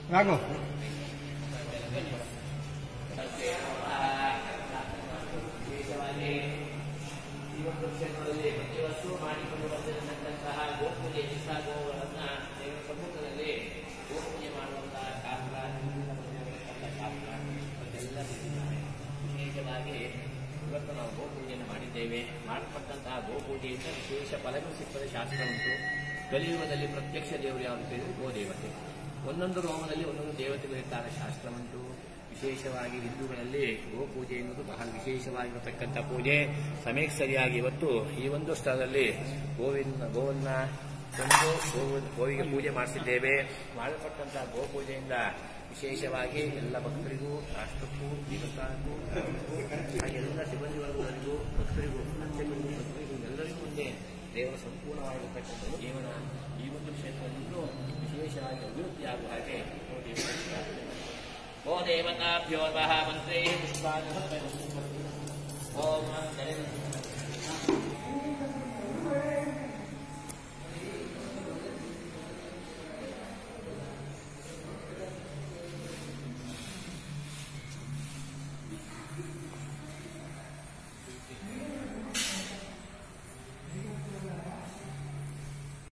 ರಾಘು ವಿಶೇಷವಾಗಿ ಈ ಒಂದು ಕ್ಷೇತ್ರದಲ್ಲಿ ಪ್ರತಿ ವರ್ಷವೂ ಮಾಡಿಕೊಂಡು ಬಂದಿರತಕ್ಕಂತಹ ಗೋಪೂಜೆ ಇಷ್ಟ ಗೋವುಗಳನ್ನ ದೇವರ ಸಮ್ಮುಖದಲ್ಲಿ ಗೋಪೂಜೆ ಮಾಡುವಂತಹ ಶಾಸ್ತ್ರ ಹಿಂದಿನ ಬಂದಿರತಕ್ಕಂಥ ಶಾಸ್ತ್ರ ಇವತ್ತೆಲ್ಲ ತಿಳಿದಿದ್ದಾರೆ. ವಿಶೇಷವಾಗಿ ಇವತ್ತು ನಾವು ಗೋಪೂಜೆಯನ್ನು ಮಾಡಿದ್ದೇವೆ ಮಾಡತಕ್ಕಂತಹ ಗೋಪೂಜೆಯಿಂದ ವಿಶೇಷ ಫಲಗಳು ಸಿಕ್ಕದ ಶಾಸ್ತ್ರ ಉಂಟು ಕಲಿಯುಗದಲ್ಲಿ ಪ್ರತ್ಯಕ್ಷ ದೇವರು ಯಾವುದು ಕೇಳಿದ್ರೆ ಗೋದೇವತೆ ಒಂದೊಂದು ರೋಮದಲ್ಲಿ ಒಂದೊಂದು ದೇವತೆಗಳಿರ್ತಾರೆ ಶಾಸ್ತ್ರ ಉಂಟು ವಿಶೇಷವಾಗಿ ಹಿಂದೂಗಳಲ್ಲಿ ಗೋಪೂಜೆ ಎನ್ನುವುದು ಬಹಳ ವಿಶೇಷವಾಗಿರತಕ್ಕಂಥ ಪೂಜೆ ಸಮಯಕ್ಕೆ ಸರಿಯಾಗಿ ಇವತ್ತು ಈ ಒಂದು ಸ್ಥಳದಲ್ಲಿ ಗೋವಿನ ಗೋವನ್ನ ತಂದು ಗೋವು ಗೋವಿಗೆ ಪೂಜೆ ಮಾಡಿಸಿದ್ದೇವೆ ಮಾಡಲ್ಪಟ್ಟಂತಹ ಗೋಪೂಜೆಯಿಂದ ವಿಶೇಷವಾಗಿ ಎಲ್ಲ ಭಕ್ತರಿಗೂ ರಾಷ್ಟ್ರಕ್ಕೂ ದೇವಸ್ಥಾನಕ್ಕೂ ಗ್ರಾಮಕ್ಕೂ ಹಾಗೆ ಎಲ್ಲ ಸಿಬ್ಬಂದಿ ವರ್ಗದವರಿಗೂ ಭಕ್ತರಿಗೂ ಅರ್ಚಕರಿಗೂ ಭಕ್ತರಿಗೂ ಎಲ್ಲರಿಗೂ ಒಂದೇ ದೇವರ ಸಂಪೂರ್ಣವಾಗಿರತಕ್ಕಂಥ ಜೀವನ ಈ ಒಂದು ಕ್ಷೇತ್ರದಲ್ಲೂ ವಿಶೇಷವಾಗಿ ಅಭಿವೃದ್ಧಿಯಾಗುವ ಹಾಗೆ ಓ ದೇವರ ಪ್ರಾರ್ಥನೆ. ಓ ದೇವತಾಭ್ಯೋ ನಮಃ ಮಂತ್ರೇ ಪುಷ್ಪಾಣಿ ಓಂ